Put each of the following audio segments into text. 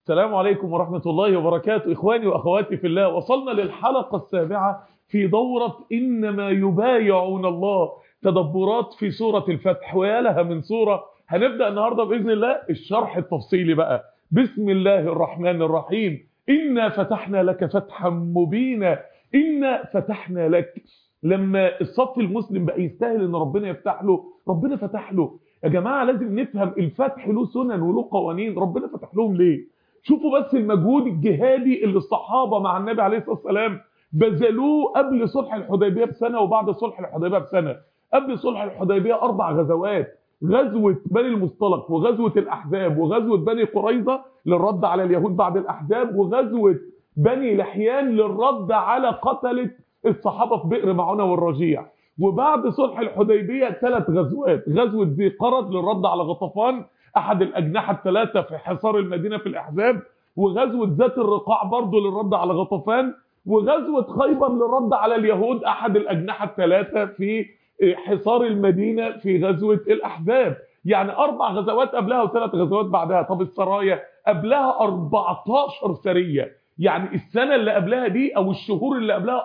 السلام عليكم ورحمة الله وبركاته إخواني وأخواتي في الله وصلنا للحلقة السابعة في دورة إنما يبايعون الله تدبرات في سورة الفتح ويا لها من سورة هنبدأ النهاردة بإذن الله الشرح التفصيلي بقى بسم الله الرحمن الرحيم إنا فتحنا لك فتحا مبينا إنا فتحنا لك لما الصف المسلم بقى يستاهل ان ربنا يفتح له ربنا فتح له يا جماعة لازم نفهم الفتح له سنن وله قوانين ربنا فتح لهم ليه شوفوا بس المجهود الجهادي اللي الصحابة مع النبي عليه الصلاة والسلام بذلوه قبل صلح الحديبية بسنة وبعد صلح الحديبية بسنة قبل صلح الحديبية أربع غزوات غزوة بني المصطلق وغزوة الأحزاب وغزوة بني قريظة للرد على اليهود بعد الأحزاب وغزوة بني لحيان للرد على قتلة الصحابة في بئر معونة والرجيع وبعد صلح الحديبية ثلاث غزوات غزوة ذي قرد للرد على غطفان أحد الأجنحة الثلاثة في حصار المدينة في الأحزاب وغزوة ذات الرقاع برضه للرد على غطفان وغزوة خيبر للرد على اليهود أحد الأجنحة الثلاثة في حصار المدينة في غزوة الأحزاب يعني أربع غزوات قبلها وثلاث غزوات بعدها طب السرايا قبلها 14 سرية يعني السنة اللي قبلها دي أو الشهور اللي قبلها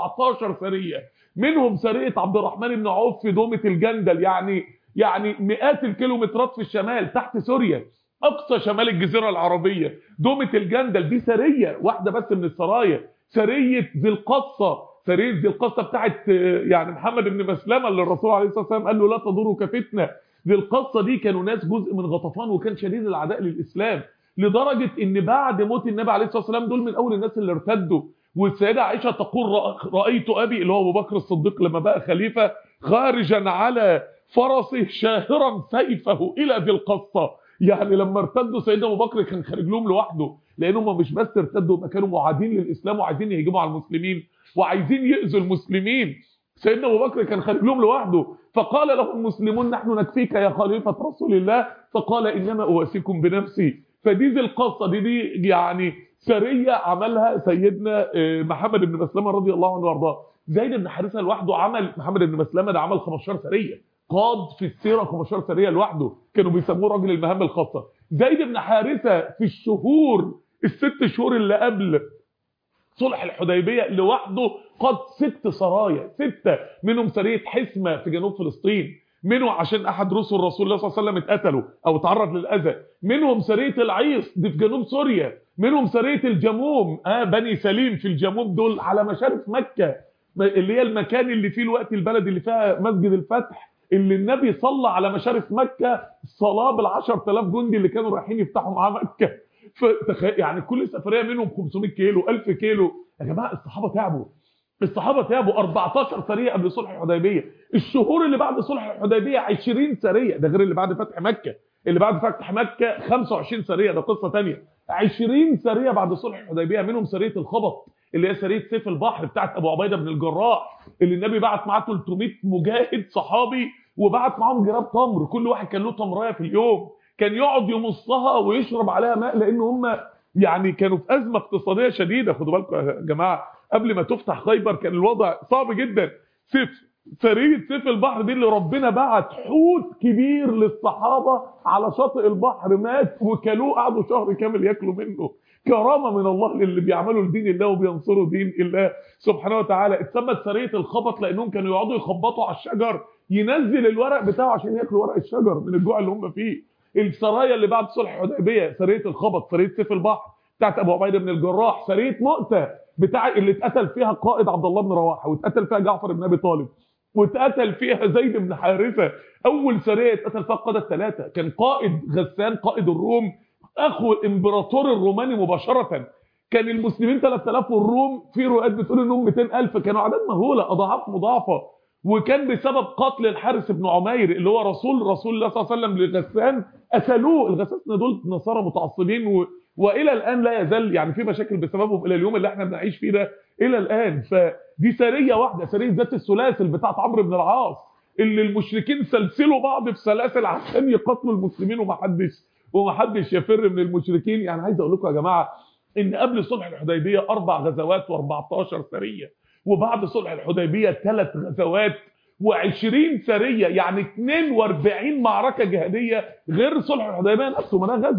14 سرية منهم سرية عبد الرحمن بن عوف في دومة الجندل يعني يعني مئات الكيلومترات في الشمال تحت سوريا أقصى شمال الجزيرة العربية دومة الجندل دي سرية واحدة بس من السرايا سرية ذي القصة سرية ذي القصة بتاعت يعني محمد بن مسلمة اللي الرسول عليه الصلاة والسلام قال له لا تضرك فتنة ذي القصة دي كانوا ناس جزء من غطفان وكان شديد العداء للإسلام لدرجة ان بعد موت النبي عليه الصلاة والسلام دول من اول الناس اللي ارتدوا والسيدة عائشة تقول رأيت أبي اللي هو أبو بكر الصديق لما بقى خليفة خارجا على فرسه شاهرا سيفه إلى ذي القصة يعني لما ارتدوا سيدنا أبو بكر كان خارج لهم لوحده لأنهم مش بس ارتدوا ما كانوا معادين للإسلام وعايزين يهجموا على المسلمين وعايزين يأذوا المسلمين سيدنا أبو بكر كان خارج لهم لوحده فقال له المسلمون نحن نكفيك يا خليفة رسول الله فقال إنما أواسيكم بنفسي فدي ذي القصة دي دي يعني سرية عملها سيدنا محمد بن مسلمة رضي الله عنه وارضاه زيد بن حارثة لوحده عمل محمد بن مسلمة ده عمل 15 سرية قاد في السيرة 15 سرية لوحده كانوا بيسموه راجل المهام الخاصة زيد بن حارثة في الشهور الست شهور اللي قبل صلح الحديبية لوحده قاد ست سرايا ستة منهم سرية حسمة في جنوب فلسطين منهم عشان احد رسل رسول الله صلى الله عليه وسلم اتقتلوا او تعرض للاذى منهم سريه العيص دي في جنوب سوريا منهم سريه الجموم اه بني سليم في الجموم دول على مشارف مكه اللي هي المكان اللي فيه الوقت البلد اللي فيها مسجد الفتح اللي النبي صلى على مشارف مكه صلاه بال10000 جندي اللي كانوا رايحين يفتحوا معاه مكه يعني كل سفريه منهم 500 كيلو 1000 كيلو يا جماعه الصحابه تعبوا الصحابه تعبوا 14 سريه قبل صلح الحديبيه الشهور اللي بعد صلح الحديبيه 20 سريه ده غير اللي بعد فتح مكه اللي بعد فتح مكه 25 سريه ده قصه ثانيه 20 سريه بعد صلح الحديبيه منهم سريه الخبط اللي هي سريه سيف البحر بتاعت ابو عبيده بن الجراح اللي النبي بعت معاه 300 مجاهد صحابي وبعت معاهم جراب تمر كل واحد كان له تمرايه في اليوم كان يقعد يمصها ويشرب عليها ماء لان هم يعني كانوا في ازمه اقتصاديه شديده خدوا بالكم يا جماعه قبل ما تفتح خيبر كان الوضع صعب جدا سيف سريه سيف البحر دي اللي ربنا بعت حوت كبير للصحابه على شاطئ البحر مات وكلوه قعدوا شهر كامل ياكلوا منه كرامه من الله للي بيعملوا لدين الله وبينصروا دين الله سبحانه وتعالى اتسمت سريه الخبط لانهم كانوا يقعدوا يخبطوا على الشجر ينزل الورق بتاعه عشان ياكلوا ورق الشجر من الجوع اللي هم فيه السرايا اللي بعد صلح الحديبيه سريه الخبط سريه سيف البحر بتاعت ابو عبيده بن الجراح سريه مؤته بتاع اللي اتقتل فيها القائد عبد الله بن رواحه واتقتل فيها جعفر بن ابي طالب واتقتل فيها زيد بن حارثه اول سريه اتقتل فيها القاده الثلاثه كان قائد غسان قائد الروم اخو الامبراطور الروماني مباشره كان المسلمين 3000 والروم في روايات بتقول انهم 200000 كانوا اعداد مهوله اضعاف مضاعفه وكان بسبب قتل الحارث بن عمير اللي هو رسول رسول الله صلى الله عليه وسلم لغسان قتلوه الغساسنه دول نصارى متعصبين و... والى الان لا يزال يعني في مشاكل بسببهم الى اليوم اللي احنا بنعيش فيه ده الى الان فدي سريه واحده سريه ذات السلاسل بتاعت عمرو بن العاص اللي المشركين سلسلوا بعض بسلاسل عشان يقتلوا المسلمين ومحدش ومحدش يفر من المشركين يعني عايز اقول لكم يا جماعه ان قبل صلح الحديبيه اربع غزوات و14 سريه وبعد صلح الحديبيه ثلاث غزوات و20 سريه يعني 42 معركه جهاديه غير صلح الحديبيه نفسه ما ده غزوه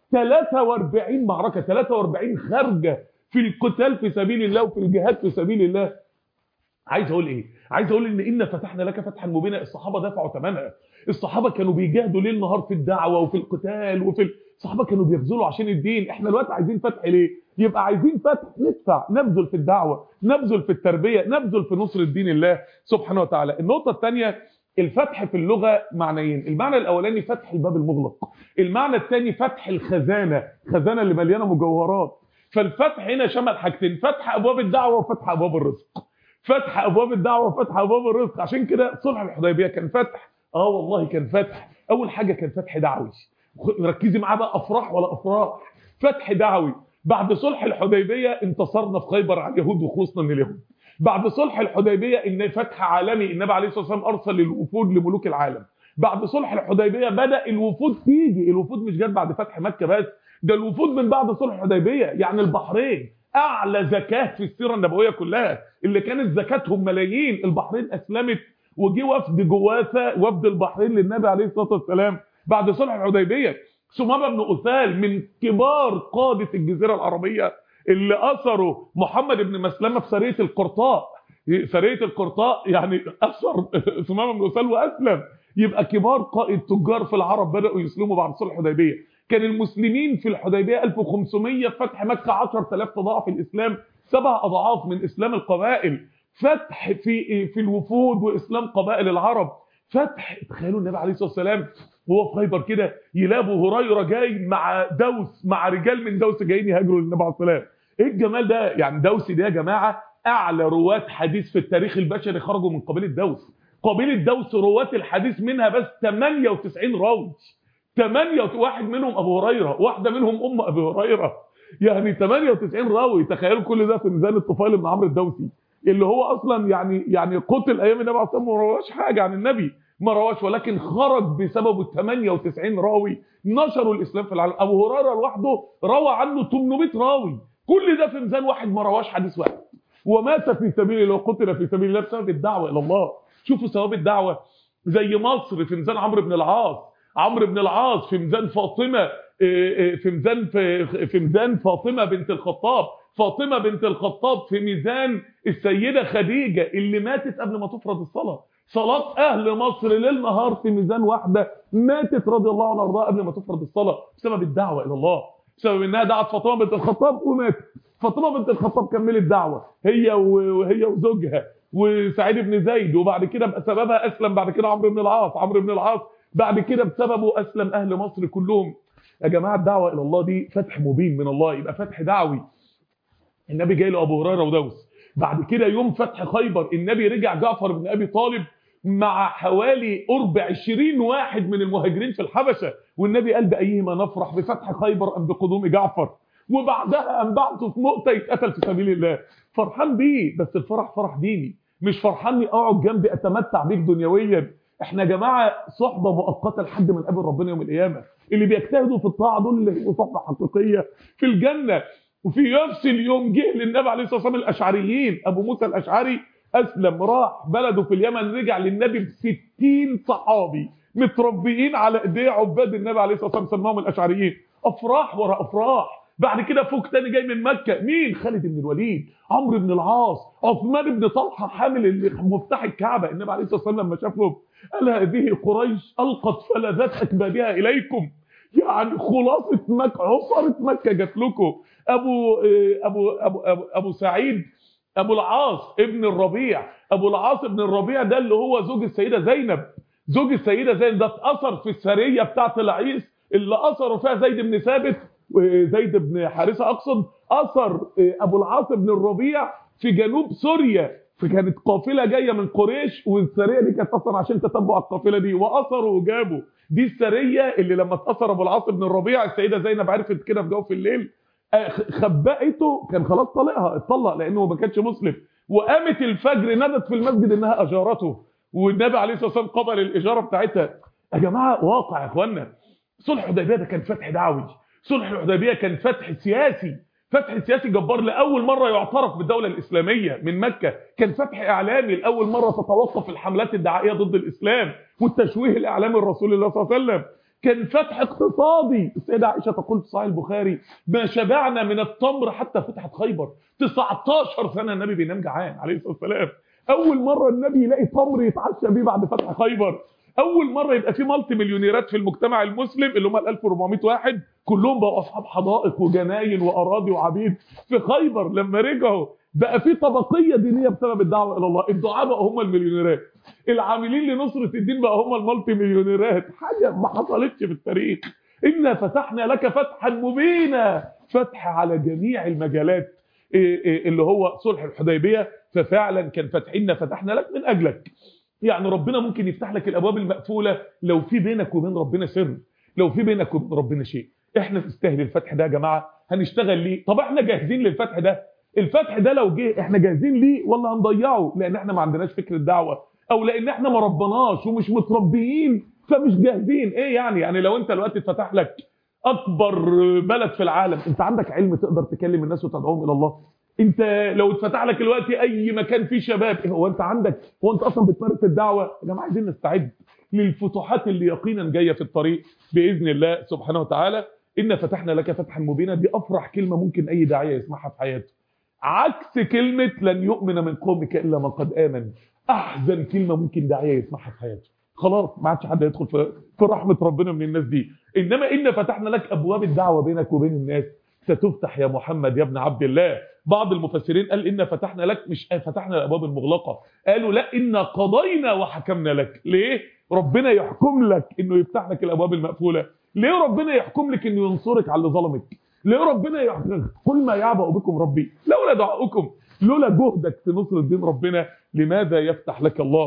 43 معركه 43 خارجه في القتال في سبيل الله وفي الجهاد في سبيل الله عايز اقول ايه عايز اقول ان ان فتحنا لك فتحا مبينا الصحابه دفعوا ثمنها الصحابه كانوا بيجاهدوا ليل نهار في الدعوه وفي القتال وفي ال... الصحابه كانوا بيبذلوا عشان الدين احنا دلوقتي عايزين فتح ليه يبقى عايزين فتح ندفع نبذل في الدعوه نبذل في التربيه نبذل في نصر الدين الله سبحانه وتعالى النقطه الثانيه الفتح في اللغه معنيين المعنى الاولاني فتح الباب المغلق المعنى الثاني فتح الخزانه خزانه اللي مليانه مجوهرات فالفتح هنا شمل حاجتين فتح ابواب الدعوه وفتح ابواب الرزق فتح ابواب الدعوه وفتح ابواب الرزق عشان كده صلح الحديبيه كان فتح اه والله كان فتح اول حاجه كان فتح دعوي ركزي معاه بقى افراح ولا افراح فتح دعوي بعد صلح الحديبيه انتصرنا في خيبر على اليهود وخلصنا من اليهود بعد صلح الحديبيه ان فتح عالمي النبي عليه الصلاه والسلام ارسل الوفود لملوك العالم بعد صلح الحديبيه بدا الوفود تيجي الوفود مش جت بعد فتح مكه بس ده الوفود من بعد صلح الحديبيه يعني البحرين اعلى زكاه في السيره النبويه كلها اللي كانت زكاتهم ملايين البحرين اسلمت وجي وفد جواثه وفد البحرين للنبي عليه الصلاه والسلام بعد صلح الحديبيه ثمامه بن أثال من كبار قاده الجزيره العربيه اللي اثروا محمد بن مسلمه في سريه القرطاء سريه القرطاء يعني اثر ثمامه بن أثال واسلم يبقى كبار قائد تجار في العرب بداوا يسلموا بعد صلح الحديبيه كان المسلمين في الحديبيه 1500 فتح مكه 10000 تضاعف الاسلام سبع اضعاف من اسلام القبائل فتح في في الوفود واسلام قبائل العرب فتح تخيلوا النبي عليه الصلاه والسلام وهو في خيبر كده يلاقي ابو هريره جاي مع دوس مع رجال من دوس جايين يهاجروا للنبي عليه الصلاه والسلام ايه الجمال ده يعني دوس ده يا جماعه اعلى رواه حديث في التاريخ البشري خرجوا من قبيله دوس قبيله دوس رواه الحديث منها بس 98 راوي 8 واحد منهم ابو هريره واحده منهم ام ابي هريره يعني 98 راوي تخيلوا كل ده في ميزان الطفيل بن عمرو الدوسي اللي هو اصلا يعني يعني قتل ايام النبي عليه الصلاه والسلام ما رواش حاجه عن النبي ما رواش ولكن خرج بسبب ال 98 راوي نشروا الاسلام في العالم ابو هريره لوحده روى عنه 800 راوي كل ده في ميزان واحد ما رواش حديث واحد ومات في سبيل الله وقتل في سبيل الله بسبب الدعوه الى الله شوفوا ثواب الدعوه زي مصر في ميزان عمرو بن العاص عمرو بن العاص في ميزان فاطمه في ميزان في, في ميزان فاطمه بنت الخطاب فاطمه بنت الخطاب في ميزان السيده خديجه اللي ماتت قبل ما تفرض الصلاه صلاه اهل مصر ليل نهار في ميزان واحده ماتت رضي الله عنها وارضاها قبل ما تفرض الصلاه بسبب الدعوه الى الله بسبب انها دعت فاطمه بنت الخطاب وماتت فاطمه بنت الخطاب كملت دعوه هي وهي وزوجها وسعيد بن زيد وبعد كده بسببها اسلم بعد كده عمرو بن العاص عمرو بن العاص بعد كده بسببه اسلم اهل مصر كلهم يا جماعه الدعوه الى الله دي فتح مبين من الله يبقى فتح دعوي النبي جاي له ابو هريره ودوس بعد كده يوم فتح خيبر النبي رجع جعفر بن ابي طالب مع حوالي قرب 20 واحد من المهاجرين في الحبشه والنبي قال بايهما نفرح بفتح خيبر ام بقدوم جعفر وبعدها ام بعته في نقطه يتقتل في سبيل الله فرحان بيه بس الفرح فرح ديني مش فرحان اني اقعد جنبي اتمتع بيك دنيويا احنا يا جماعه صحبه مؤقته لحد ما نقابل ربنا يوم القيامه اللي بيجتهدوا في الطاعه دول اللي هيبقوا صحبه حقيقيه في الجنه وفي نفس اليوم جه للنبي عليه الصلاه والسلام الاشعريين ابو موسى الاشعري اسلم راح بلده في اليمن رجع للنبي ب 60 صحابي متربيين على ايديه عباد النبي عليه الصلاه والسلام سماهم الاشعريين افراح ورا افراح بعد كده فوق تاني جاي من مكه مين خالد بن الوليد عمرو بن العاص عثمان بن طلحه حامل مفتاح الكعبه النبي عليه الصلاه والسلام لما شافهم قال هذه قريش القت فلذات اكبادها اليكم يعني خلاصه مكه عصره مكه جات لكم ابو ابو ابو ابو, أبو سعيد ابو العاص ابن الربيع ابو العاص ابن الربيع ده اللي هو زوج السيده زينب زوج السيده زينب ده اتاثر في السريه بتاعه العيس اللي اثروا فيها زيد بن ثابت وزيد بن حارثه اقصد اثر ابو العاص بن الربيع في جنوب سوريا فكانت قافله جايه من قريش والسريه دي كانت اصلا عشان تتبع القافله دي واثروا وجابوا دي السريه اللي لما اتاثر ابو العاص بن الربيع السيده زينب عرفت كده في جوف الليل خبأته كان خلاص طلقها اتطلق لانه ما كانش مسلم وقامت الفجر نادت في المسجد انها اجارته والنبي عليه الصلاه والسلام قبل الاجاره بتاعتها يا جماعه واقع يا اخوانا صلح الحديبيه ده كان فتح دعوي صلح الحديبيه كان فتح سياسي فتح سياسي جبار لاول مره يعترف بالدوله الاسلاميه من مكه كان فتح اعلامي لاول مره تتوقف الحملات الدعائيه ضد الاسلام والتشويه الاعلامي لرسول الله صلى الله عليه وسلم كان فتح اقتصادي السيدة عائشة تقول في صحيح البخاري ما شبعنا من التمر حتى فتحت خيبر 19 سنة النبي بينام جعان عليه الصلاة والسلام أول مرة النبي يلاقي تمر يتعشى بيه بعد فتح خيبر أول مرة يبقى في مالتي مليونيرات في المجتمع المسلم اللي هم ال 1400 واحد كلهم بقوا أصحاب حدائق وجناين وأراضي وعبيد في خيبر لما رجعوا بقى في طبقية دينية بسبب الدعوة إلى الله الدعاء بقى هم المليونيرات العاملين لنصرة الدين بقى هم المالتي مليونيرات حاجة ما حصلتش في التاريخ إنا فتحنا لك فتحا مبينا فتح على جميع المجالات اللي هو صلح الحديبية ففعلا كان فتحنا فتحنا لك من أجلك يعني ربنا ممكن يفتح لك الأبواب المقفولة لو في بينك وبين ربنا سر لو في بينك وبين ربنا شيء احنا نستاهل الفتح ده يا جماعة هنشتغل ليه طب احنا جاهزين للفتح ده الفتح ده لو جه احنا جاهزين ليه ولا هنضيعه لان احنا ما عندناش فكر الدعوة او لان احنا ما ربناش ومش متربيين فمش جاهزين ايه يعني يعني لو انت دلوقتي اتفتح لك اكبر بلد في العالم انت عندك علم تقدر تكلم الناس وتدعوهم الى الله انت لو اتفتح لك دلوقتي اي مكان فيه شباب هو انت عندك هو انت اصلا بتمارس الدعوه يا جماعه عايزين نستعد للفتوحات اللي يقينا جايه في الطريق باذن الله سبحانه وتعالى ان فتحنا لك فتحا مبينا دي افرح كلمه ممكن اي داعيه يسمعها في حياته عكس كلمه لن يؤمن من قومك الا من قد امن احزن كلمه ممكن داعيه يسمعها في حياته خلاص ما عادش حد يدخل في في رحمه ربنا من الناس دي انما ان فتحنا لك ابواب الدعوه بينك وبين الناس ستفتح يا محمد يا ابن عبد الله بعض المفسرين قال إن فتحنا لك مش فتحنا الأبواب المغلقة قالوا لا إن قضينا وحكمنا لك ليه ربنا يحكم لك إنه يفتح لك الأبواب المقفولة ليه ربنا يحكم لك إنه ينصرك على اللي ظلمك ليه ربنا يحكم كل ما يعبأ بكم ربي لولا دعاؤكم لولا جهدك في نصر الدين ربنا لماذا يفتح لك الله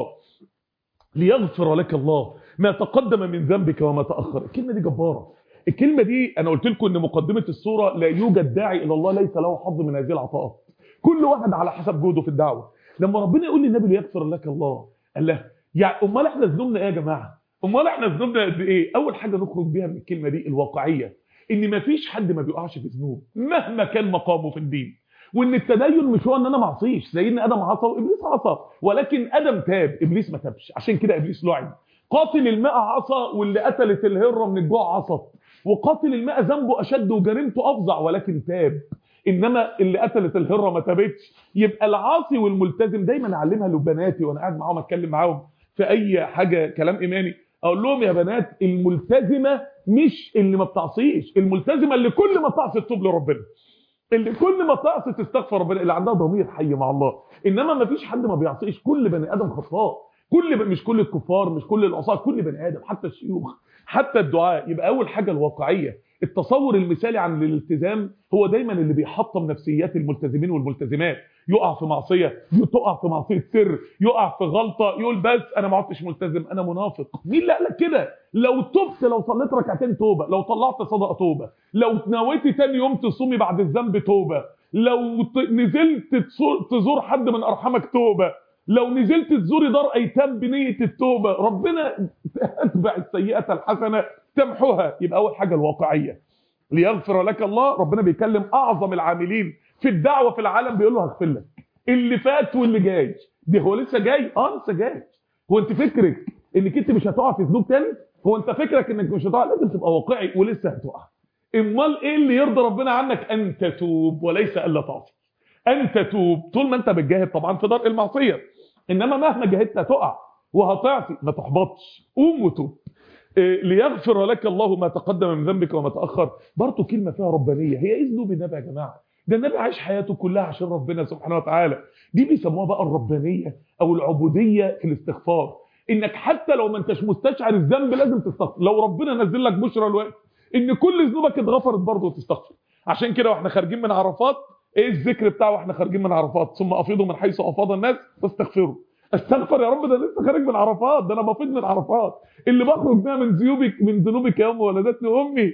ليغفر لك الله ما تقدم من ذنبك وما تأخر الكلمة دي جبارة الكلمة دي أنا قلت لكم إن مقدمة السورة لا يوجد داعي إلى الله ليس له حظ من هذه العطاءات كل واحد على حسب جهده في الدعوة لما ربنا يقول للنبي ليغفر لك الله قال له يعني أمال إحنا ذنوبنا إيه يا جماعة أمال إحنا ذنوبنا قد إيه أول حاجة نخرج بيها من الكلمة دي الواقعية إن مفيش حد ما بيقعش في ذنوب مهما كان مقامه في الدين وان التدين مش هو ان انا ما اعصيش سيدنا ادم عصى وابليس عصى ولكن ادم تاب ابليس ما تابش عشان كده ابليس لعن قاتل الماء عصى واللي قتلت الهره من الجوع عصت وقاتل الماء ذنبه اشد وجريمته افظع ولكن تاب انما اللي قتلت الهره ما تابتش يبقى العاصي والملتزم دايما اعلمها لبناتي وانا قاعد معاهم اتكلم معاهم في اي حاجه كلام ايماني اقول لهم يا بنات الملتزمه مش اللي ما بتعصيش الملتزمه اللي كل ما تعصي تتوب لربنا اللي كل ما تعصي تستغفر ربنا اللي عندها ضمير حي مع الله انما ما فيش حد ما بيعصيش كل بني ادم خطاء كل ب... مش كل الكفار مش كل العصاه كل بني ادم حتى الشيوخ حتى الدعاء يبقى اول حاجه الواقعيه التصور المثالي عن الالتزام هو دايما اللي بيحطم نفسيات الملتزمين والملتزمات يقع في معصيه تقع في معصيه سر يقع في غلطه يقول بس انا ما عدتش ملتزم انا منافق مين اللي قال لك كده لو تبت لو صليت ركعتين توبه لو طلعت صدقه توبه لو نويتي تاني يوم تصومي بعد الذنب توبه لو نزلت تزور حد من ارحامك توبه لو نزلت تزوري دار ايتام بنيه التوبه ربنا اتبع السيئه الحسنه تمحوها يبقى اول حاجه الواقعيه ليغفر لك الله ربنا بيكلم اعظم العاملين في الدعوه في العالم بيقول له هغفر لك اللي فات واللي جاي دي هو لسه جاي اه لسه جاي هو انت فكرك انك انت مش هتقع في ذنوب تاني هو انت فكرك انك مش هتقع لازم تبقى واقعي ولسه هتقع امال ايه اللي يرضى ربنا عنك ان تتوب وليس الا تعصي ان تتوب طول ما انت بتجاهد طبعا في درء المعصيه انما مهما جاهدت هتقع وهتعصي ما تحبطش قوم وتوب إيه ليغفر لك الله ما تقدم من ذنبك وما تاخر برضه كلمه فيها ربانيه هي ايه ذنوب النبي يا جماعه ده النبي عايش حياته كلها عشان ربنا سبحانه وتعالى دي بيسموها بقى الربانيه او العبوديه في الاستغفار انك حتى لو ما انتش مستشعر الذنب لازم تستغفر لو ربنا نزل لك بشرى الوقت ان كل ذنوبك اتغفرت برضه تستغفر عشان كده واحنا خارجين من عرفات ايه الذكر بتاعه واحنا خارجين من عرفات ثم افيضوا من حيث افاض الناس واستغفروا استغفر يا رب ده لسه خارج من عرفات ده انا بفيض من عرفات اللي بخرج بيها من ذنوبك من ذنوبك يا ام ولدتني امي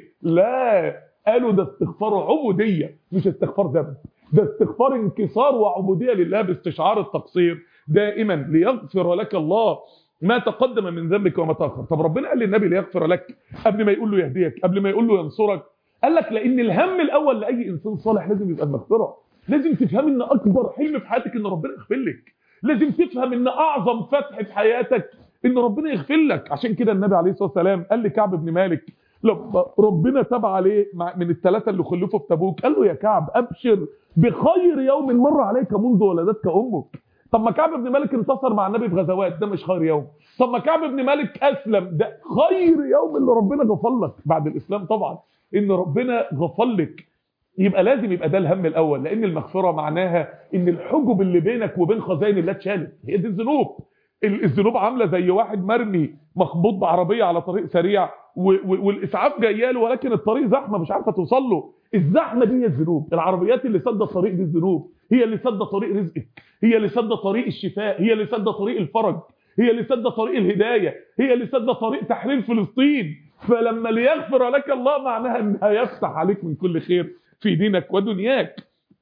لا قالوا ده استغفار عبوديه مش استغفار ذنب ده استغفار انكسار وعبوديه لله باستشعار التقصير دائما ليغفر لك الله ما تقدم من ذنبك وما تاخر طب ربنا قال للنبي ليغفر لك قبل ما يقول له يهديك قبل ما يقول له ينصرك قال لك لان الهم الاول لاي انسان صالح لازم يبقى المغفره لازم تفهم ان اكبر حلم في حياتك ان ربنا يغفر لك لازم تفهم ان اعظم فتح في حياتك ان ربنا يغفر لك عشان كده النبي عليه الصلاه والسلام قال لكعب بن مالك لما ربنا تاب عليه من الثلاثه اللي خلفوا في تبوك قال له يا كعب ابشر بخير يوم مر عليك منذ ولدتك امك طب ما كعب بن مالك انتصر مع النبي في غزوات ده مش خير يوم طب ما كعب بن مالك اسلم ده خير يوم اللي ربنا غفر لك بعد الاسلام طبعا ان ربنا غفر لك يبقى لازم يبقى ده الهم الاول لان المغفره معناها ان الحجب اللي بينك وبين خزائن الله اتشالت هي دي الذنوب الذنوب عامله زي واحد مرمي مخبوط بعربيه على طريق سريع والاسعاف جايه له ولكن الطريق زحمه مش عارفه توصل له الزحمه دي هي الذنوب العربيات اللي سد الطريق دي الذنوب هي اللي سد طريق رزقك هي اللي سد طريق الشفاء هي اللي سد طريق الفرج هي اللي سد طريق الهدايه هي اللي سد طريق تحرير فلسطين فلما ليغفر لك الله معناها انها يفتح عليك من كل خير في دينك ودنياك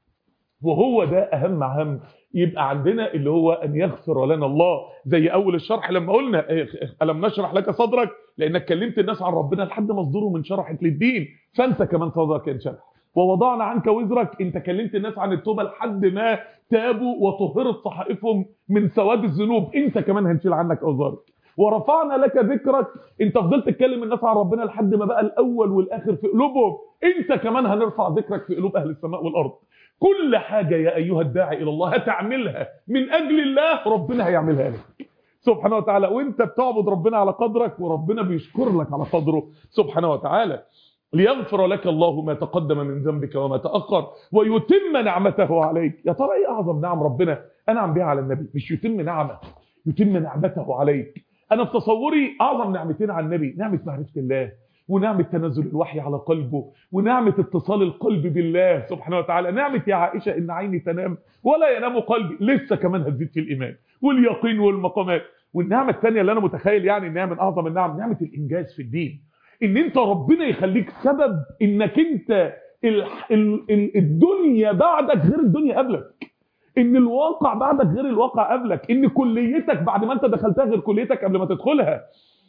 وهو ده اهم هم يبقى عندنا اللي هو ان يغفر لنا الله زي اول الشرح لما قلنا الم نشرح لك صدرك لانك كلمت الناس عن ربنا لحد ما صدورهم انشرحت للدين فانت كمان صدرك انشرح ووضعنا عنك وزرك انت كلمت الناس عن التوبه لحد ما تابوا وطهرت صحائفهم من سواد الذنوب انت كمان هنشيل عنك اوزارك ورفعنا لك ذكرك انت فضلت تكلم الناس عن ربنا لحد ما بقى الاول والاخر في قلوبهم انت كمان هنرفع ذكرك في قلوب اهل السماء والارض كل حاجه يا ايها الداعي الى الله هتعملها من اجل الله ربنا هيعملها لك سبحانه وتعالى وانت بتعبد ربنا على قدرك وربنا بيشكر لك على قدره سبحانه وتعالى ليغفر لك الله ما تقدم من ذنبك وما تأخر ويتم نعمته عليك يا ترى ايه اعظم نعم ربنا انعم بها على النبي مش يتم نعمه يتم نعمته عليك انا في تصوري اعظم نعمتين على النبي نعمه معرفه الله ونعمه تنزل الوحي على قلبه ونعمه اتصال القلب بالله سبحانه وتعالى نعمه يا عائشه ان عيني تنام ولا ينام قلبي لسه كمان هتزيد في الايمان واليقين والمقامات والنعمه الثانيه اللي انا متخيل يعني انها من اعظم النعم نعمه الانجاز في الدين ان انت ربنا يخليك سبب انك انت ال ال ال الدنيا بعدك غير الدنيا قبلك ان الواقع بعدك غير الواقع قبلك ان كليتك بعد ما انت دخلتها غير كليتك قبل ما تدخلها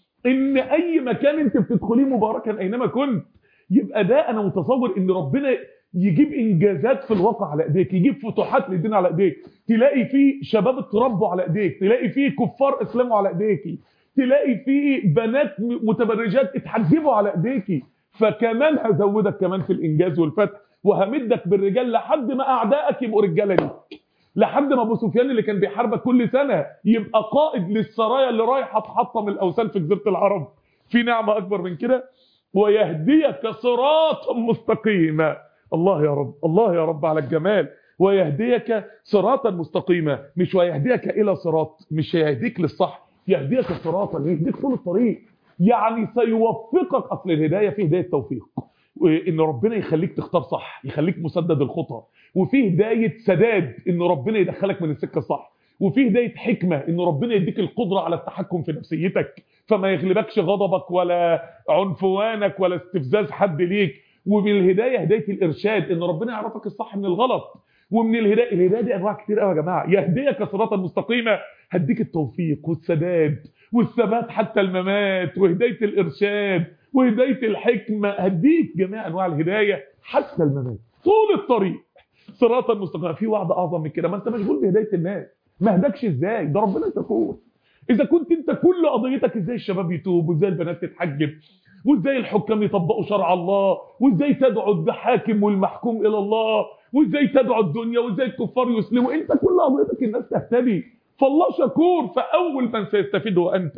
ان اي مكان انت بتدخليه مباركا اينما كنت يبقى ده انا متصور ان ربنا يجيب انجازات في الواقع على ايديك يجيب فتوحات للدين على ايديك تلاقي فيه شباب اتربوا على ايديك تلاقي فيه كفار اسلموا على ايديك تلاقي فيه بنات متبرجات اتحجبوا على ايديك فكمان هزودك كمان في الانجاز والفتح وهمدك بالرجال لحد ما اعدائك يبقوا رجاله ليك لحد ما ابو سفيان اللي كان بيحاربك كل سنه يبقى قائد للسرايا اللي رايحه تحطم الاوثان في جزيره العرب في نعمه اكبر من كده ويهديك صراطا مستقيما الله يا رب الله يا رب على الجمال ويهديك صراطا مستقيما مش ويهديك الى صراط مش هيهديك للصح يهديك صراطا يهديك طول الطريق يعني سيوفقك اصل الهدايه في هدايه توفيق ان ربنا يخليك تختار صح يخليك مسدد الخطى وفي هدايه سداد ان ربنا يدخلك من السكه الصح وفي هدايه حكمه ان ربنا يديك القدره على التحكم في نفسيتك فما يغلبكش غضبك ولا عنفوانك ولا استفزاز حد ليك وبالهدايه هدايه الارشاد ان ربنا يعرفك الصح من الغلط ومن الهدايه الهدايه دي انواع كتير قوي يا جماعه يهديك صراطا مستقيما هديك التوفيق والسداد والثبات حتى الممات وهدايه الارشاد وهدايه الحكمه هديك جميع انواع الهدايه حتى الممات طول الطريق صراطا مستقيما في وعد اعظم من كده ما انت مشغول بهدايه الناس ما هداكش ازاي ده ربنا شكور اذا كنت انت كل قضيتك ازاي الشباب يتوب وازاي البنات تتحجب وازاي الحكام يطبقوا شرع الله وازاي تدعو الحاكم والمحكوم الى الله وازاي تدعو الدنيا وازاي الكفار يسلموا انت كل قضيتك الناس تهتدي فالله شكور فاول من سيستفيد هو انت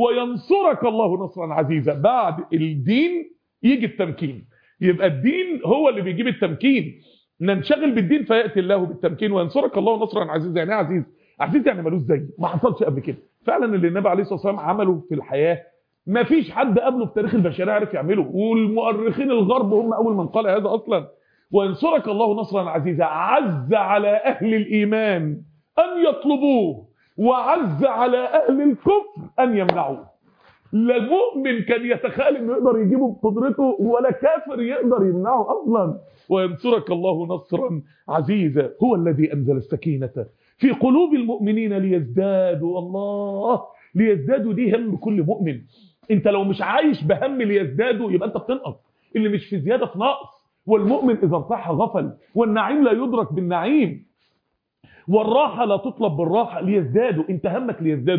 وينصرك الله نصرا عزيزا بعد الدين يجي التمكين يبقى الدين هو اللي بيجيب التمكين ننشغل بالدين فياتي الله بالتمكين وينصرك الله نصرا عزيزا يعني ايه عزيز عزيز يعني ملوش زي ما حصلش قبل كده فعلا اللي النبي عليه الصلاه والسلام عمله في الحياه ما فيش حد قبله في تاريخ البشريه عرف يعمله والمؤرخين الغرب هم اول من قال هذا اصلا وينصرك الله نصرا عزيزا عز على اهل الايمان ان يطلبوه وعز على اهل الكفر ان يمنعوه لا مؤمن كان يتخيل انه يقدر يجيبه بقدرته ولا كافر يقدر يمنعه اصلا وينصرك الله نصرا عزيزا هو الذي انزل السكينه في قلوب المؤمنين ليزدادوا الله ليزدادوا دي هم كل مؤمن انت لو مش عايش بهم ليزدادوا يبقى انت بتنقص اللي مش في زياده في نقص والمؤمن اذا ارتاح غفل والنعيم لا يدرك بالنعيم والراحه لا تطلب بالراحه ليزدادوا انت همك ليزدادوا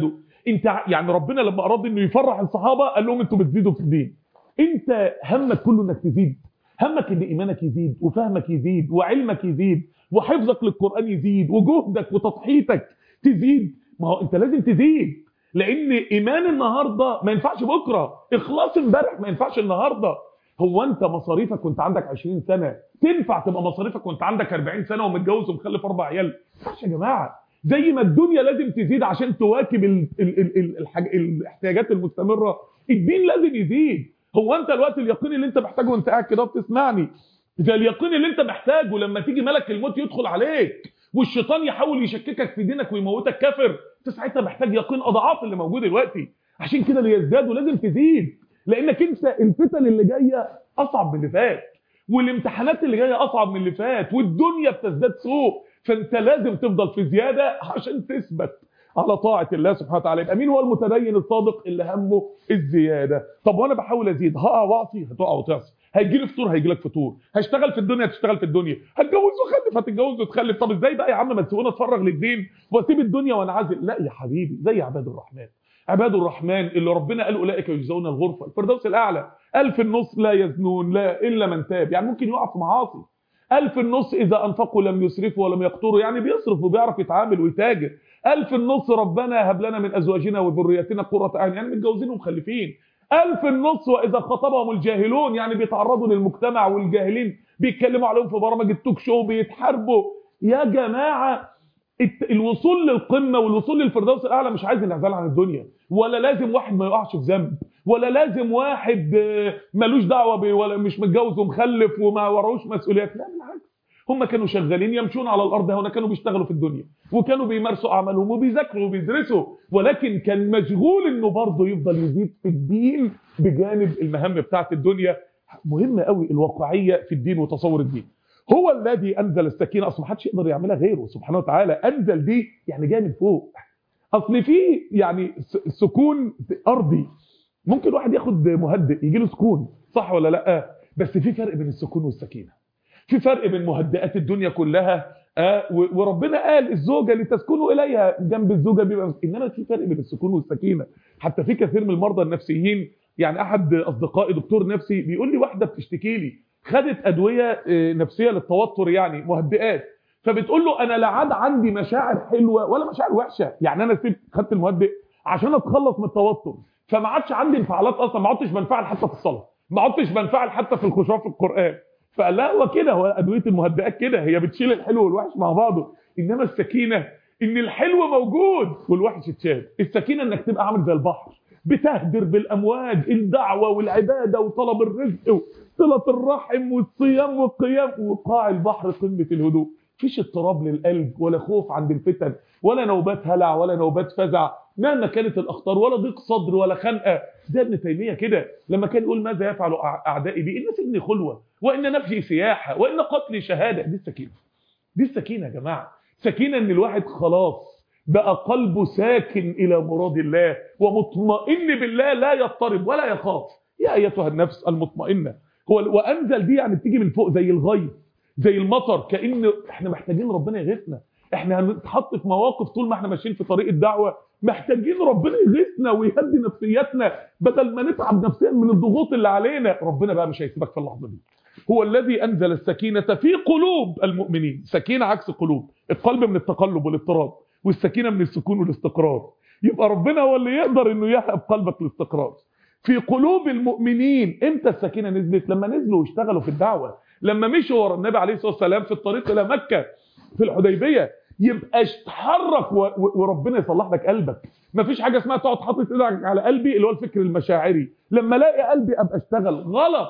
انت ع- يعني ربنا لما اراد انه يفرح الصحابه قال لهم انتوا بتزيدوا في الدين انت همك كله انك تزيد همك ان ايمانك يزيد وفهمك يزيد وعلمك يزيد وحفظك للقران يزيد وجهدك وتضحيتك تزيد ما هو انت لازم تزيد لان ايمان النهارده ما ينفعش بكره اخلاص امبارح ما ينفعش النهارده هو انت مصاريفك وانت عندك 20 سنه تنفع تبقى مصاريفك وانت عندك 40 سنه ومتجوز ومخلف اربع عيال ما ينفعش يا جماعه زي ما الدنيا لازم تزيد عشان تواكب ال ال ال ال الحاج الاحتياجات المستمره الدين لازم يزيد هو انت الوقت اليقين اللي انت محتاجه وانت قاعد كده بتسمعني زي اليقين اللي انت محتاجه لما تيجي ملك الموت يدخل عليك والشيطان يحاول يشككك في دينك ويموتك كافر انت ساعتها محتاج يقين اضعاف اللي موجود دلوقتي عشان كده ليزدادوا لازم تزيد لانك انت الفتن اللي جايه اصعب من اللي فات والامتحانات اللي جايه اصعب من اللي فات والدنيا بتزداد سوء فانت لازم تفضل في زياده عشان تثبت على طاعه الله سبحانه وتعالى يبقى مين هو المتدين الصادق اللي همه الزياده طب وانا بحاول ازيد هقع واعصي هتقع وتعصي هيجي لي فطور هيجي لك فطور هشتغل في الدنيا هتشتغل في الدنيا هتجوز واخلف هتتجوز وتخلف طب ازاي بقى يا عم ما تسيبوني اتفرغ للدين واسيب الدنيا وانعزل لا يا حبيبي زي عباد الرحمن عباد الرحمن اللي ربنا قال اولئك يجزون الغرفه الفردوس الاعلى قال في النص لا يزنون لا الا من تاب يعني ممكن يقع في معاصي قال في النص اذا انفقوا لم يسرفوا ولم يقتروا يعني بيصرف وبيعرف يتعامل ويتاجر قال في النص ربنا هب لنا من ازواجنا وذرياتنا قرة اعين يعني متجوزين ومخلفين قال في النص واذا خطبهم الجاهلون يعني بيتعرضوا للمجتمع والجاهلين بيتكلموا عليهم في برامج التوك شو بيتحاربوا يا جماعه الت- الوصول للقمه والوصول للفردوس الاعلى مش عايز انعزال عن الدنيا ولا لازم واحد ما يقعش في ذنب ولا لازم واحد آه، ملوش دعوه بيه ولا مش متجوز ومخلف وما وراهوش مسؤوليات لا بالعكس هم كانوا شغالين يمشون على الارض هنا كانوا بيشتغلوا في الدنيا وكانوا بيمارسوا اعمالهم وبيذاكروا وبيدرسوا ولكن كان مشغول انه برضه يفضل يزيد في الدين بجانب المهام بتاعه الدنيا مهمه قوي الواقعيه في الدين وتصور الدين هو الذي انزل السكينه اصلا ما حدش يقدر يعملها غيره سبحانه وتعالى انزل دي يعني جايه من فوق اصل في يعني س- سكون ارضي ممكن واحد ياخد مهدئ يجي له سكون صح ولا لا بس في فرق بين السكون والسكينه في فرق بين مهدئات الدنيا كلها آه و- وربنا قال الزوجه لتسكنوا اليها جنب الزوجه بيبقى انما في فرق بين السكون والسكينه حتى في كثير من المرضى النفسيين يعني احد اصدقائي دكتور نفسي بيقول لي واحده بتشتكي لي خدت ادويه آه، نفسيه للتوتر يعني مهدئات فبتقول له انا لا عاد عندي مشاعر حلوه ولا مشاعر وحشه يعني انا سبت خدت المهدئ عشان اتخلص من التوتر فما عادش عندي انفعالات اصلا ما عدتش بنفعل حتى في الصلاه ما عدتش بنفعل حتى في الخشوع في القران فقال لا هو كده هو ادويه المهدئات كده هي بتشيل الحلو والوحش مع بعضه انما السكينه ان الحلو موجود والوحش اتشال السكينه انك تبقى عامل زي البحر بتهدر بالامواج الدعوه والعباده وطلب الرزق وصله الرحم والصيام والقيام وقاع البحر قمه الهدوء مفيش اضطراب للقلب ولا خوف عند الفتن ولا نوبات هلع ولا نوبات فزع مهما كانت الاخطار ولا ضيق صدر ولا خنقه ده ابن تيميه كده لما كان يقول ماذا يفعل أع- اعدائي بي ان سجني خلوه وان نفسي سياحه وان قتلي شهاده دي السكينه دي السكينه يا جماعه سكينه ان الواحد خلاص بقى قلبه ساكن الى مراد الله ومطمئن بالله لا يضطرب ولا يخاف يا ايتها النفس المطمئنه هو وانزل دي يعني بتيجي من فوق زي الغيث زي المطر كان احنا محتاجين ربنا يغيثنا احنا هنتحط في مواقف طول ما احنا ماشيين في طريق الدعوه محتاجين ربنا يغيثنا ويهدي نفسياتنا بدل ما نتعب نفسيا من الضغوط اللي علينا ربنا بقى مش هيسيبك في اللحظه دي هو الذي انزل السكينه في قلوب المؤمنين سكينه عكس قلوب القلب من التقلب والاضطراب والسكينه من السكون والاستقرار يبقى ربنا هو اللي يقدر انه يهب قلبك الاستقرار في قلوب المؤمنين امتى السكينه نزلت لما نزلوا واشتغلوا في الدعوه لما مشوا ورا النبي عليه الصلاه والسلام في الطريق الى مكه في الحديبيه يبقى اتحرك و- و- وربنا يصلح لك قلبك مفيش حاجه اسمها تقعد حاطط ايدك على قلبي اللي هو الفكر المشاعري لما الاقي قلبي ابقى اشتغل غلط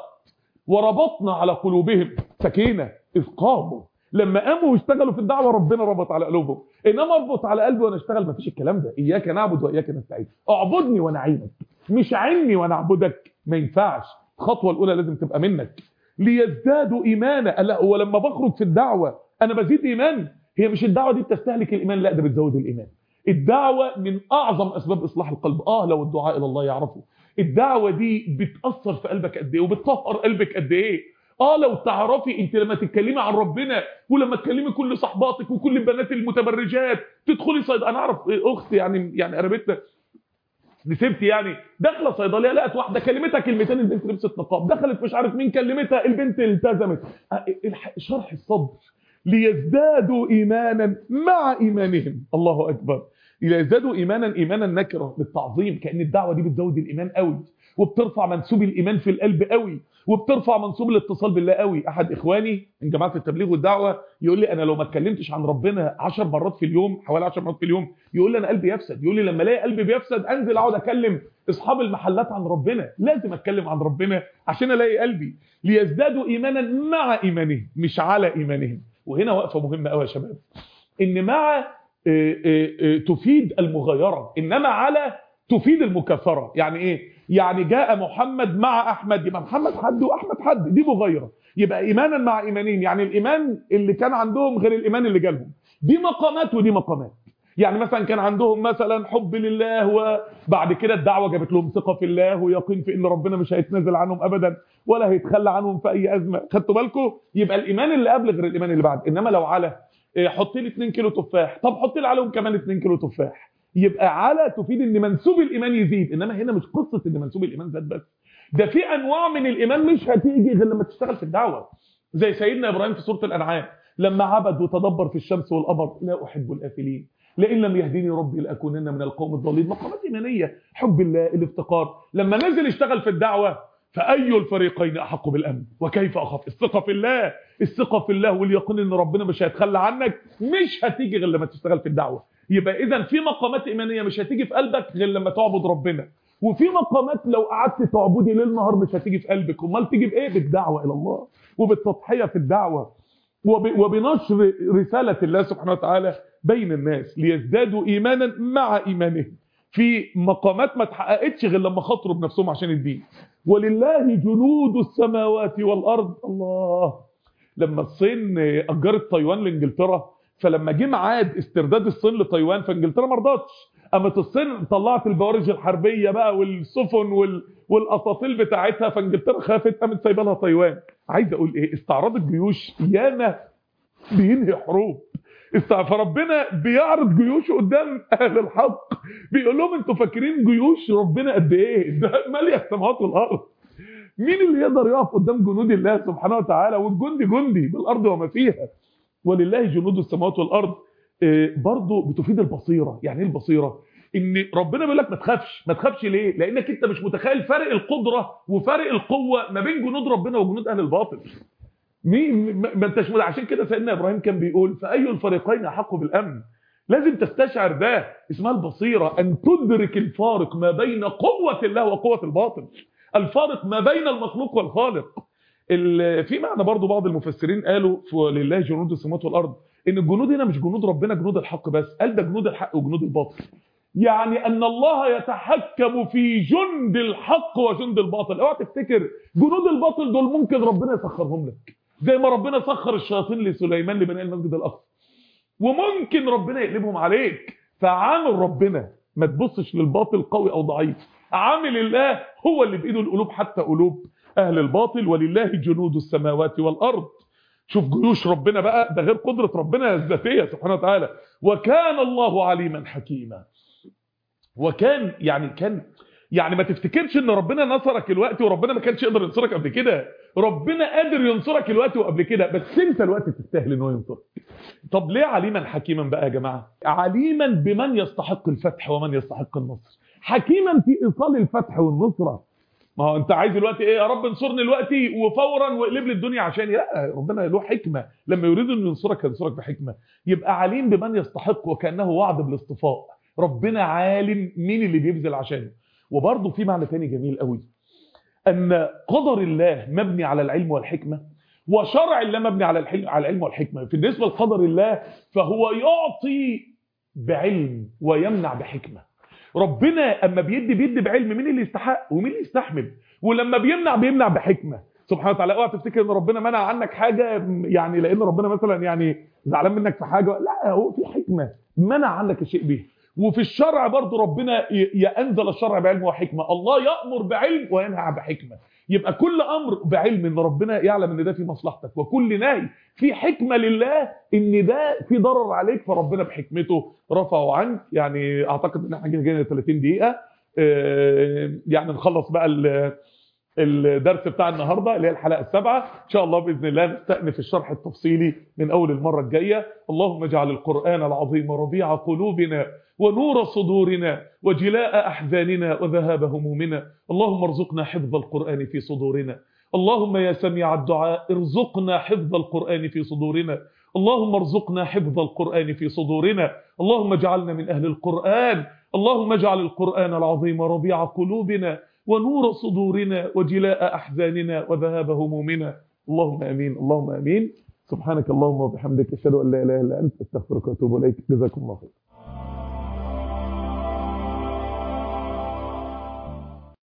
وربطنا على قلوبهم سكينه اذ قاموا لما قاموا واشتغلوا في الدعوه ربنا ربط على قلوبهم انما اربط على قلبي وانا اشتغل مفيش الكلام ده اياك نعبد واياك نستعين اعبدني وانا اعينك مش عني وانا اعبدك ما ينفعش الخطوه الاولى لازم تبقى منك ليزدادوا ايمانا لا هو لما بخرج في الدعوه انا بزيد ايمان هي مش الدعوه دي بتستهلك الايمان لا ده بتزود الايمان الدعوه من اعظم اسباب اصلاح القلب اه لو الدعاء الى الله يعرفه الدعوه دي بتاثر في قلبك قد ايه وبتطهر قلبك قد ايه اه لو تعرفي انت لما تتكلمي عن ربنا ولما تكلمي كل صحباتك وكل البنات المتبرجات تدخلي صيد انا اعرف اخت يعني يعني قريبتنا نسبت يعني داخله صيدليه لقت واحده كلمتها كلمتين البنت لبست نقاب دخلت مش عارف مين كلمتها البنت التزمت شرح الصدر ليزدادوا ايمانا مع ايمانهم الله اكبر ليزدادوا ايمانا ايمانا نكره بالتعظيم كان الدعوه دي بتزود الايمان قوي وبترفع منسوب الايمان في القلب قوي وبترفع منسوب الاتصال بالله قوي احد اخواني من جماعه التبليغ والدعوه يقول لي انا لو ما اتكلمتش عن ربنا 10 مرات في اليوم حوالي 10 مرات في اليوم يقول لي انا قلبي يفسد يقول لي لما الاقي قلبي بيفسد انزل اقعد اكلم اصحاب المحلات عن ربنا لازم اتكلم عن ربنا عشان الاقي قلبي ليزدادوا ايمانا مع ايمانهم مش على ايمانهم وهنا وقفه مهمه قوي يا شباب ان مع تفيد المغايره انما على تفيد المكاثره يعني ايه يعني جاء محمد مع احمد يبقى محمد حد واحمد حد دي مغايره يبقى ايمانا مع ايمانين يعني الايمان اللي كان عندهم غير الايمان اللي جالهم دي مقامات ودي مقامات يعني مثلا كان عندهم مثلا حب لله وبعد كده الدعوه جابت لهم ثقه في الله ويقين في ان ربنا مش هيتنازل عنهم ابدا ولا هيتخلى عنهم في اي ازمه خدتوا بالكم يبقى الايمان اللي قبل غير الايمان اللي بعد انما لو على حط لي 2 كيلو تفاح طب حط لي عليهم كمان 2 كيلو تفاح يبقى على تفيد ان منسوب الايمان يزيد انما هنا مش قصه ان منسوب الايمان زاد بس ده في انواع من الايمان مش هتيجي غير لما تشتغل في الدعوه زي سيدنا ابراهيم في سوره الانعام لما عبد وتدبر في الشمس والقمر لا احب الافلين لئن لم يهديني ربي لاكونن من القوم الضالين مقامات ايمانيه حب الله الافتقار لما نزل اشتغل في الدعوه فاي الفريقين احق بالامن وكيف اخاف الثقه في الله الثقه في الله واليقين ان ربنا مش هيتخلى عنك مش هتيجي غير لما تشتغل في الدعوه يبقى اذا في مقامات ايمانيه مش هتيجي في قلبك غير لما تعبد ربنا وفي مقامات لو قعدت تعبدي ليل نهار مش هتيجي في قلبك امال تيجي بايه بالدعوه الى الله وبالتضحيه في الدعوه وب... وبنشر رساله الله سبحانه وتعالى بين الناس ليزدادوا ايمانا مع ايمانهم في مقامات ما اتحققتش غير لما خاطروا بنفسهم عشان الدين ولله جنود السماوات والارض الله لما الصين اجرت تايوان لانجلترا فلما جه ميعاد استرداد الصين لتايوان فانجلترا ما رضتش قامت الصين طلعت البوارج الحربيه بقى والسفن وال... والاساطيل بتاعتها فانجلترا خافت قامت سايبه لها تايوان عايز اقول ايه استعراض الجيوش ياما بينهي حروب فربنا بيعرض جيوشه قدام اهل الحق بيقول لهم انتوا فاكرين جيوش ربنا قد ايه ده ماليه السماوات والارض مين اللي يقدر يقف قدام جنود الله سبحانه وتعالى والجندي جندي بالارض وما فيها ولله جنود السماوات والارض برضه بتفيد البصيره يعني ايه البصيره ان ربنا بيقول لك ما تخافش ما تخافش ليه لانك انت مش متخيل فرق القدره وفرق القوه ما بين جنود ربنا وجنود اهل الباطل مين ما انتش عشان كده سيدنا ابراهيم كان بيقول فاي الفريقين احق بالامن لازم تستشعر ده اسمها البصيره ان تدرك الفارق ما بين قوه الله وقوه الباطل الفارق ما بين المخلوق والخالق في معنى برضو بعض المفسرين قالوا لله جنود السماوات والارض ان الجنود هنا مش جنود ربنا جنود الحق بس قال ده جنود الحق وجنود الباطل يعني ان الله يتحكم في جند الحق وجند الباطل اوعى تفتكر جنود الباطل دول ممكن ربنا يسخرهم لك زي ما ربنا سخر الشياطين لسليمان لبناء المسجد الاقصى وممكن ربنا يقلبهم عليك فعامل ربنا ما تبصش للباطل قوي او ضعيف عامل الله هو اللي بايده القلوب حتى قلوب اهل الباطل ولله جنود السماوات والارض شوف جيوش ربنا بقى ده غير قدرة ربنا الذاتية سبحانه وتعالى وكان الله عليما حكيما وكان يعني كان يعني ما تفتكرش ان ربنا نصرك الوقت وربنا ما كانش يقدر ينصرك قبل كده ربنا قادر ينصرك الوقت وقبل كده بس انت الوقت تستاهل ان هو ينصرك طب ليه عليما حكيما بقى يا جماعه عليما بمن يستحق الفتح ومن يستحق النصر حكيما في ايصال الفتح والنصره ما هو انت عايز دلوقتي ايه يا رب انصرني دلوقتي وفورا واقلب لي الدنيا عشان لا ربنا له حكمه لما يريد انه ينصرك ينصرك بحكمه يبقى عليم بمن يستحق وكانه وعد بالاصطفاء ربنا عالم مين اللي بيبذل عشانه وبرضه في معنى تاني جميل قوي ان قدر الله مبني على العلم والحكمه وشرع الله مبني على الحلم على العلم والحكمه بالنسبه لقدر الله فهو يعطي بعلم ويمنع بحكمه ربنا اما بيدي بيدي بعلم مين اللي يستحق ومين اللي يستحمل ولما بيمنع بيمنع بحكمه سبحانه وتعالى اوعى تفتكر ان ربنا منع عنك حاجه يعني لان ربنا مثلا يعني زعلان منك في حاجه لا هو في حكمه منع عنك الشيء به وفي الشرع برضه ربنا ينزل الشرع بعلم وحكمه الله يأمر بعلم وينهى بحكمه يبقى كل امر بعلم ان ربنا يعلم ان ده في مصلحتك وكل نهي في حكمه لله ان ده في ضرر عليك فربنا بحكمته رفعه عنك يعني اعتقد ان احنا جينا 30 دقيقه يعني نخلص بقى الدرس بتاع النهارده اللي هي الحلقه السابعه ان شاء الله باذن الله نستأنف الشرح التفصيلي من اول المره الجايه اللهم اجعل القران العظيم ربيع قلوبنا ونور صدورنا وجلاء احزاننا وذهاب همومنا اللهم ارزقنا حفظ القران في صدورنا اللهم يا سميع الدعاء ارزقنا حفظ القران في صدورنا اللهم ارزقنا حفظ القران في صدورنا اللهم اجعلنا من اهل القران اللهم اجعل القران العظيم ربيع قلوبنا ونور صدورنا وجلاء أحزاننا وذهاب همومنا اللهم أمين اللهم أمين سبحانك اللهم وبحمدك أشهد أن لا إله إلا أنت أستغفرك وأتوب إليك جزاكم الله خير